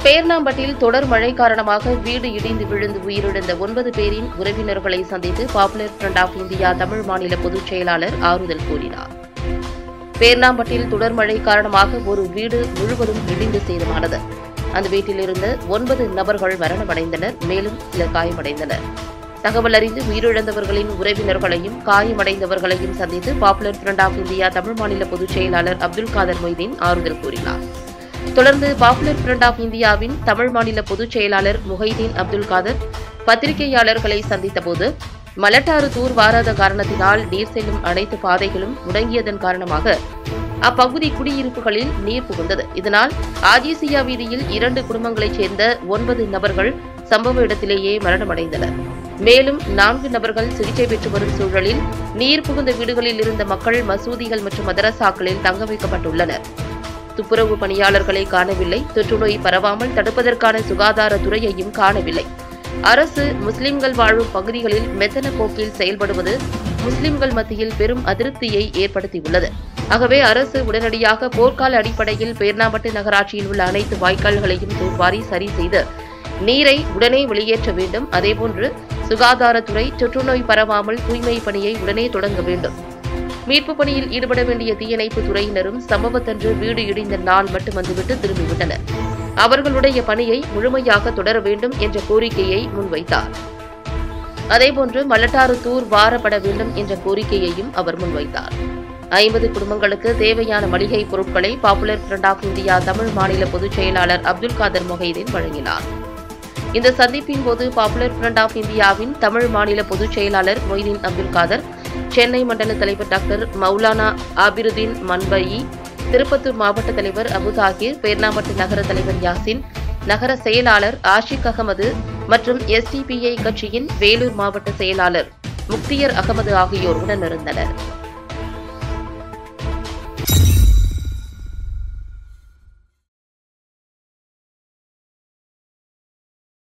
பேர்ணாம்பட்டில் தொடர் மழை காரணமாக வீடு இடிந்து விழுந்து உயிரிழந்த ஒன்பது பேரின் உறவினர்களை சந்தித்து popular front of India Tamil மாநில பொதுச் செயலாளர் ஆறுதல் கூறினார் பேர்ணாம்பட்டில் தொடர் மழை காரணமாக ஒரு வீடு முழுவதும் இடிந்து சேதமானது அந்த வீட்டில் இருந்த ஒன்பது நபர்கள் மரணமடைந்தனர் மேலும் சிலர் காயமடைந்தனர் தகவல் அறிந்து உயிரிழந்தவர்களின் உறவினர்களையும் காயமடைந்தவர்களையும் சந்தித்து popular front of India Tamil மாநில பொதுச் செயலாளர் அப்துல் காதர் மொய்தீன் ஆறுதல் கூறினார் தொடர்ந்து பாப்புலர் ஃப்ரண்ட் ஆஃப் இந்தியாவின் தமிழ் மாநில பொதுச் செயலாளர் முஹைதீன் அப்துல் காதர் பத்திரிகையாளர்களை சந்தித்தபோது மலட்டாறு தூர் வாராத காரணத்தினால் நீர் செல்லும் அனைத்து பாதைகளும் முடங்கியதன் காரணமாக அப்பகுதி குடியிருப்புகளில் நீர் புகுந்தது இதனால் ஆஜிசியா வீதியில் இரண்டு குடும்பங்களைச் சேர்ந்த ஒன்பது நபர்கள் சம்பவ இடத்திலேயே மரணமடைந்தனர் மேலும் நான்கு நபர்கள் சிகிச்சை பெற்று வரும் சூழலில் நீர் புகுந்த வீடுகளில் இருந்த மக்கள் மசூதிகள் மற்றும் மதரசாக்களில் தங்க வைக்கப்பட்டுள்ளனர் துப்புரவு பணியாளர்களை காணவில்லை தொற்றுநோய் பரவாமல் தடுப்பதற்கான சுகாதாரத்துறையையும் காணவில்லை அரசு முஸ்லிம்கள் வாழும் பகுதிகளில் மெத்தன போக்கில் செயல்படுவது முஸ்லிம்கள் மத்தியில் பெரும் அதிருப்தியை ஏற்படுத்தியுள்ளது ஆகவே அரசு உடனடியாக போர்க்கால அடிப்படையில் பேர்ணாம்பட்டு நகராட்சியில் உள்ள அனைத்து வாய்க்கால்களையும் தூர்வாரி சரி செய்து நீரை உடனே வெளியேற்ற வேண்டும் அதேபோன்று சுகாதாரத்துறை தொற்றுநோய் பரவாமல் தூய்மை பணியை உடனே தொடங்க வேண்டும் மீட்பு பணியில் ஈடுபட வேண்டிய தீயணைப்பு துறையினரும் சம்பவத்தன்று வீடு இடிந்த நாள் மட்டும் வந்துவிட்டு திரும்பிவிட்டனர் அவர்களுடைய பணியை முழுமையாக தொடர வேண்டும் என்ற கோரிக்கையை முன்வைத்தார் அதேபோன்று மலட்டாறு தூர் வாரப்பட வேண்டும் என்ற கோரிக்கையையும் அவர் முன்வைத்தார் ஐம்பது குடும்பங்களுக்கு தேவையான மளிகை பொருட்களை popular front of India Tamil மாநில பொதுச் செயலாளர் அப்துல் காதர் மொஹைதீன் வழங்கினார் இந்த சந்திப்பின் போது பாப்புலர் ஃப்ரண்ட் ஆஃப் இந்தியாவின் தமிழ் மாநில பொதுச் செயலாளர் மொய்தீன் அப்துல் காதர் சென்னை மண்டல தலைவர் டாக்டர் மௌலானா ஆபிருதீன் மன்பயி திருப்பத்தூர் மாவட்ட தலைவர் அபு தாகிர் பேர்ணாம்பட்டு நகர தலைவர் யாசின் நகர செயலாளர் ஆஷிக் அகமது மற்றும் எஸ்டிபிஐ கட்சியின் வேலூர் மாவட்ட செயலாளர் முக்தியர் அகமது ஆகியோர் உடனிருந்தனர்